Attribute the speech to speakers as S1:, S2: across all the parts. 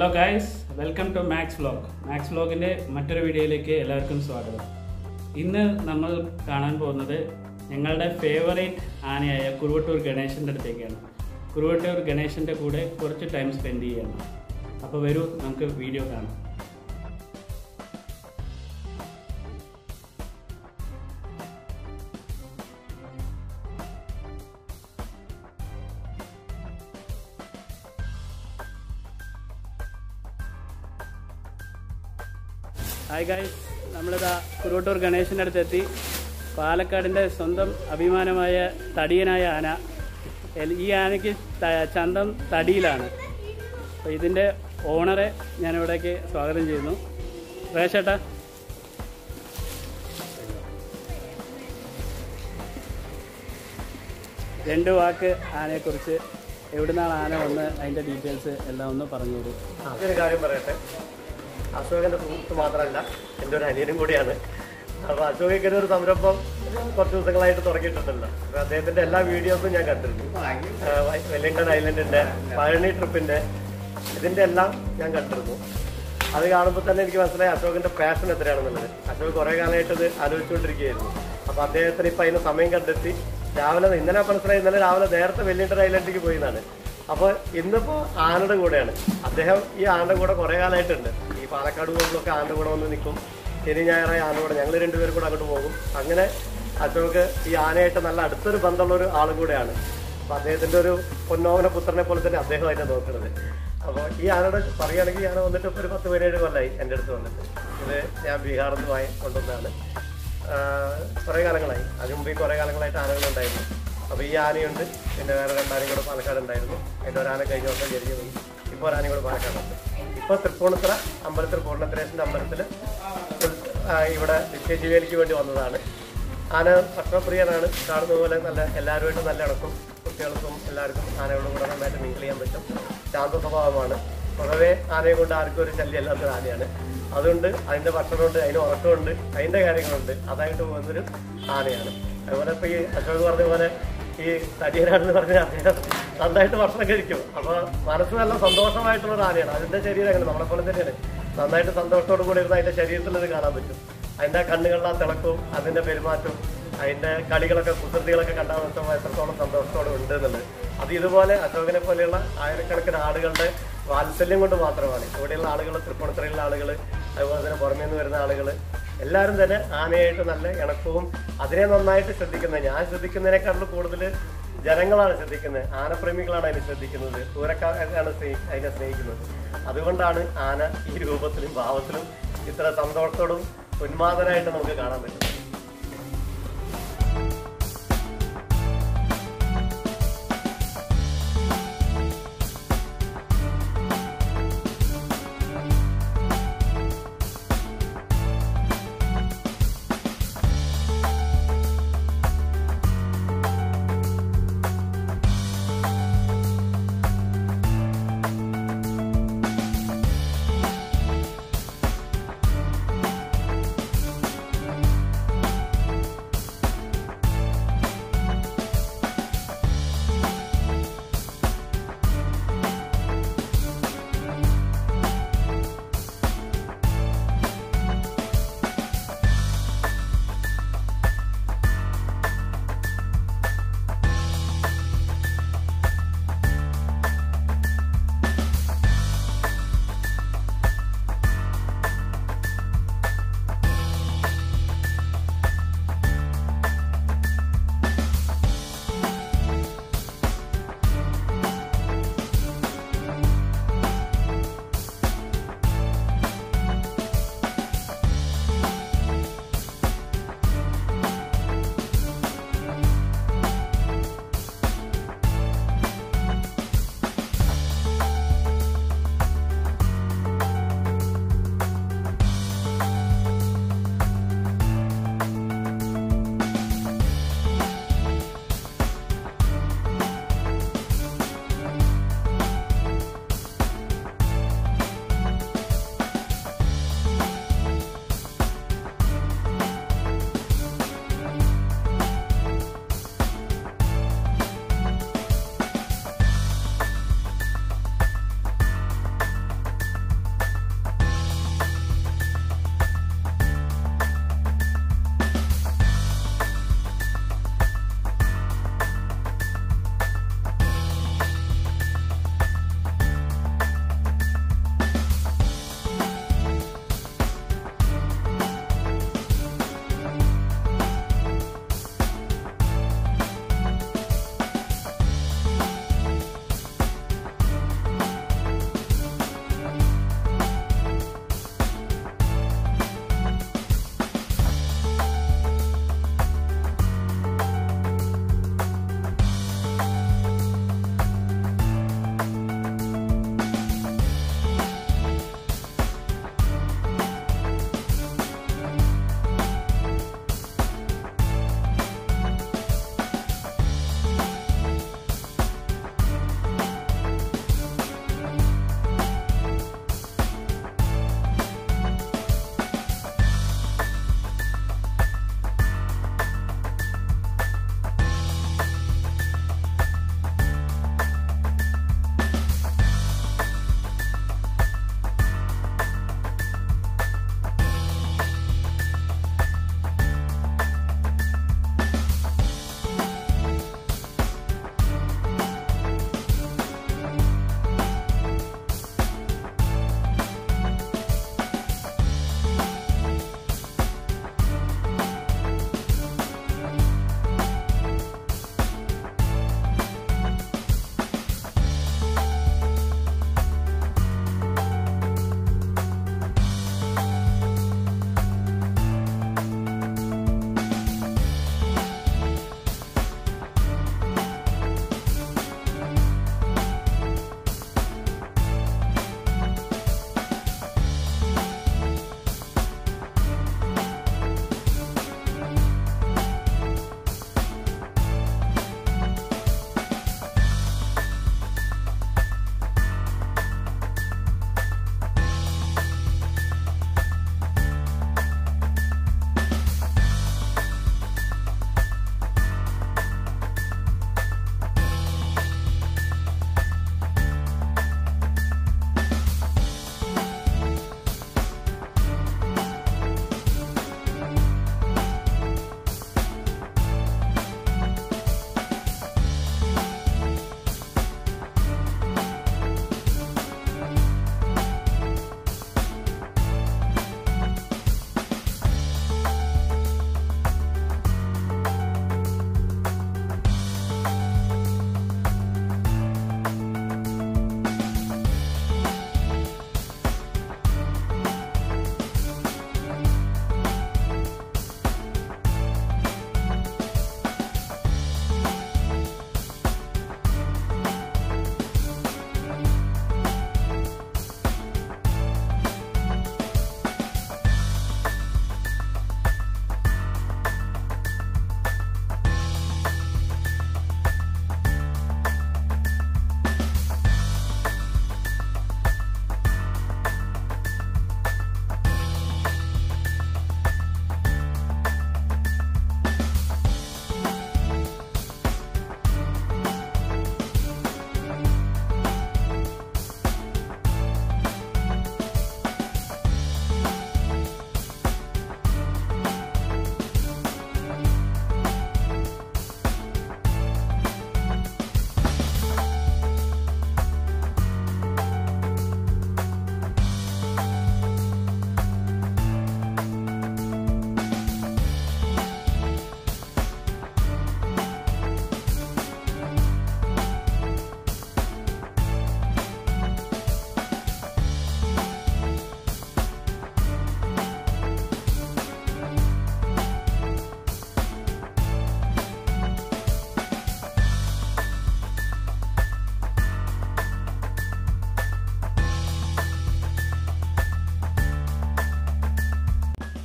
S1: hello guys welcome to Max vlog Max വ്ലോഗിൻ്റെ മറ്റൊരു വീഡിയോയിലേക്ക് എല്ലാവർക്കും സ്വാഗതം ഇന്ന് നമ്മൾ കാണാൻ പോകുന്നത് ഞങ്ങളുടെ ഫേവറേറ്റ് ആനയായ കുറുവട്ടൂർ ഗണേശൻ്റെ അടുത്തേക്കാണ് കുറുവട്ടൂർ ഗണേശൻ്റെ കൂടെ കുറച്ച് ടൈം സ്പെൻഡ് ചെയ്യണം അപ്പോൾ വരൂ നമുക്ക് വീഡിയോ കാണാം ഹായ് ഗായ്സ് നമ്മളിതാ കുറുവട്ടൂർ ഗണേശൻ്റെ അടുത്തെത്തി പാലക്കാടിൻ്റെ സ്വന്തം അഭിമാനമായ തടിയനായ ആന എൽ- ഈ ആനയ്ക്ക് ത- ചന്തം തടിയിലാണ് അപ്പോൾ ഇതിൻ്റെ ഓണറെ ഞാനിവിടേക്ക് സ്വാഗതം ചെയ്യുന്നു റേഷേട്ടാ രണ്ട് വാക്ക് ആനയെക്കുറിച്ച് എവിടുന്നാണ് ആന വന്ന് അതിൻ്റെ ഡീറ്റെയിൽസ് എല്ലാം ഒന്ന് പറഞ്ഞു തരൂ
S2: ഒരു കാര്യം പറയട്ടെ അശോകന്റെ സുഹൃത്ത് മാത്രമല്ല എൻ്റെ ഒരു അനിയനും കൂടിയാണ് അപ്പൊ അശോകിക്കുന്ന ഒരു സംരംഭം കുറച്ച് ദിവസങ്ങളായിട്ട് തുടങ്ങിയിട്ടുണ്ടല്ലോ അപ്പൊ അദ്ദേഹത്തിന്റെ എല്ലാ വീഡിയോസും ഞാൻ കണ്ടിരുന്നു ആ, വെ- വെല്ലിംഗ്ടൺ ഐലൻഡിന്റെ പഴനി ട്രിപ്പിന്റെ ഇതിന്റെ എല്ലാം ഞാൻ കണ്ടിരുന്നു അത് കാണുമ്പോൾ തന്നെ എനിക്ക് മനസ്സിലായി അശോകിന്റെ പാഷൻ എത്രയാണെന്നുള്ളത് അശോക് കുറെ കാലമായിട്ട് ഇത് ആലോചിച്ചുകൊണ്ടിരിക്കുകയായിരുന്നു അപ്പൊ അദ്ദേഹത്തിന് ഇപ്പൊ അതിന് സമയം കണ്ടെത്തി രാവിലെ ഇന്നലെ മനസ്സിലായി ഇന്നലെ രാവിലെ നേരത്തെ വെല്ലിംഗ്ടൺ ഐലൻഡിലേക്ക് പോയി എന്നാണ് അപ്പൊ ഇന്നിപ്പോ ആനയുടെ കൂടെയാണ് അദ്ദേഹം ഈ ആനയുടെ കൂടെ കുറെ കാലമായിട്ടുണ്ട് ഈ പാലക്കാട് പോകുമ്പോഴൊക്കെ ആനയുടെ കൂടെ വന്ന് നിൽക്കും ശനി ഞായറായ ആനയുടെ കൂടെ ഞങ്ങൾ രണ്ടുപേരും കൂടെ അങ്ങോട്ട് പോകും അങ്ങനെ അശോക് ഈ ആനയായിട്ട് നല്ല അടുത്തൊരു ബന്ധമുള്ള ഒരു ആളും കൂടെയാണ് അപ്പൊ അദ്ദേഹത്തിന്റെ ഒരു പൊന്നോമന പുത്രനെ പോലെ തന്നെ അദ്ദേഹമായിട്ട് നോക്കുന്നത് അപ്പോൾ ഈ ആനയുടെ പറയുകയാണെങ്കിൽ ഞാൻ വന്നിട്ട് ഇപ്പൊ ഒരു പത്ത് പതിനേഴ് കൊല്ലമായി എൻ്റെ അടുത്ത് വന്നിട്ട് ഇത് ഞാൻ ബീഹാറിൽ നിന്ന് വാങ്ങി കൊണ്ടുവന്നതാണ് കുറേ കാലങ്ങളായി അതിന് മുമ്പ് ഈ കുറേ കാലങ്ങളായിട്ട് ആനകളുണ്ടായിരുന്നു അപ്പോൾ ഈ ആനയുണ്ട് പിന്നെ വേറെ രണ്ടാനയും കൂടെ പാലക്കാട് ഉണ്ടായിരുന്നു എൻ്റെ ഒരു ആന കഴിഞ്ഞ വർഷം ജനിച്ചു പോയി ഇപ്പോൾ ഒരു ആനയും കൂടെ പാലക്കാടുണ്ട് ഇപ്പോൾ തൃപ്പൂണിത്തറ അമ്പലത്തിൽ പൂർണ്ണത്രേശൻ്റെ അമ്പലത്തിൽ ഇവിടെ നിത്യജീവിക്ക് വേണ്ടി വന്നതാണ് ആന ഭക്ഷണപ്രിയനാണ് കാണുന്ന പോലെ നല്ല എല്ലാവരുമായിട്ട് നല്ല ഇണക്കും കുട്ടികൾക്കും എല്ലാവർക്കും ആനയോടും കൂടെ നന്നായിട്ട് മിങ്കിൾ ചെയ്യാൻ പറ്റും ശാന്ത സ്വഭാവമാണ് പൊതുവെ ആനയെ കൊണ്ട് ആർക്കും ഒരു ശല്യമല്ലാത്തൊരു ആനയാണ് അതുകൊണ്ട് അതിന്റെ ഭക്ഷണമുണ്ട് അതിന് ഉറക്കമുണ്ട് അതിന്റെ കാര്യങ്ങളുണ്ട് അതായിട്ട് പോകുന്നൊരു ആനയാണ് അതുപോലെ ഇപ്പൊ ഈ അശോക് പറഞ്ഞ പോലെ ഈ തടിയനാണെന്ന് പറഞ്ഞ അദ്ദേഹം നന്നായിട്ട് ഭക്ഷണം കഴിക്കും അപ്പൊ മനസ്സ് നല്ല സന്തോഷമായിട്ടുള്ള ഒരു ആനയാണ് അതിന്റെ ശരീരം അങ്ങനെ നമ്മളെ പോലെ തന്നെയാണ് നന്നായിട്ട് സന്തോഷത്തോടു കൂടി ഇരുന്ന് അതിന്റെ ശരീരത്തിൽ ഇത് കാണാൻ പറ്റും അതിന്റെ കണ്ണുകളിലെ ആ തിളക്കവും അതിന്റെ പെരുമാറ്റവും അതിന്റെ കളികളൊക്കെ കുസൃതികളൊക്കെ കണ്ടാൽ മനസ്സിലാവും എത്രത്തോളം സന്തോഷത്തോടെ ഉണ്ട് എന്നുള്ളത് അത് ഇതുപോലെ അശോകനെ പോലെയുള്ള ആയിരക്കണക്കിന് ആളുകളുടെ വാത്സല്യം കൊണ്ട് മാത്രമാണ് ഇവിടെയുള്ള ആളുകൾ തൃപ്പൂണിത്തുറയിലുള്ള ആളുകൾ അതുപോലെ തന്നെ പുറമേ നിന്ന് വരുന്ന ആളുകൾ എല്ലാവരും തന്നെ ആനയായിട്ട് നല്ല ഇണക്കവും അതിനെ നന്നായിട്ട് ശ്രദ്ധിക്കുന്നത് ഞാൻ ശ്രദ്ധിക്കുന്നതിനേക്കാളും കൂടുതൽ ജനങ്ങളാണ് ശ്രദ്ധിക്കുന്നത് ആനപ്രേമികളാണ് അതിനെ ശ്രദ്ധിക്കുന്നത് ദൂരക്കാരാണ് സ്നേഹി അതിനെ സ്നേഹിക്കുന്നത് അതുകൊണ്ടാണ് ആന ഈ രൂപത്തിലും ഭാവത്തിലും ഇത്ര സന്തോഷത്തോടും ഉന്മാദനായിട്ട് നമുക്ക് കാണാൻ പറ്റുന്നത്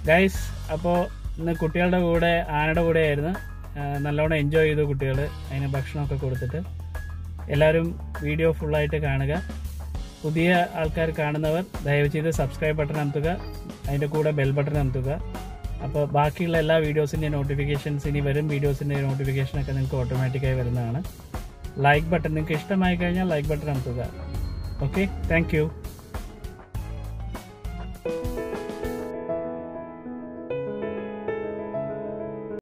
S1: ഗൈസ് അപ്പോൾ ഇന്ന് കുട്ടികളുടെ കൂടെ ആനയുടെ കൂടെ ആയിരുന്നു ആ, നല്ലോണം എൻജോയ് ചെയ്തു കുട്ടികൾ അതിന് ഭക്ഷണമൊക്കെ കൊടുത്തിട്ട് എല്ലാവരും വീഡിയോ ഫുള്ളായിട്ട് കാണുക പുതിയ ആൾക്കാർ കാണുന്നവർ ദയവ് ചെയ്ത് സബ്സ്ക്രൈബ് ബട്ടൺ അമത്തുക അതിൻ്റെ കൂടെ ബെൽ ബട്ടൺ അമത്തുക അപ്പോൾ ബാക്കിയുള്ള എല്ലാ വീഡിയോസിൻ്റെ നോട്ടിഫിക്കേഷൻസ് ഇനി വരും വീഡിയോസിൻ്റെ നോട്ടിഫിക്കേഷനൊക്കെ നിങ്ങൾക്ക് ഓട്ടോമാറ്റിക്കായി വരുന്നതാണ് ലൈക്ക് ബട്ടൺ നിങ്ങൾക്ക് ഇഷ്ടമായി കഴിഞ്ഞാൽ ലൈക്ക് ബട്ടൺ അമത്തുക ഓക്കെ താങ്ക് യു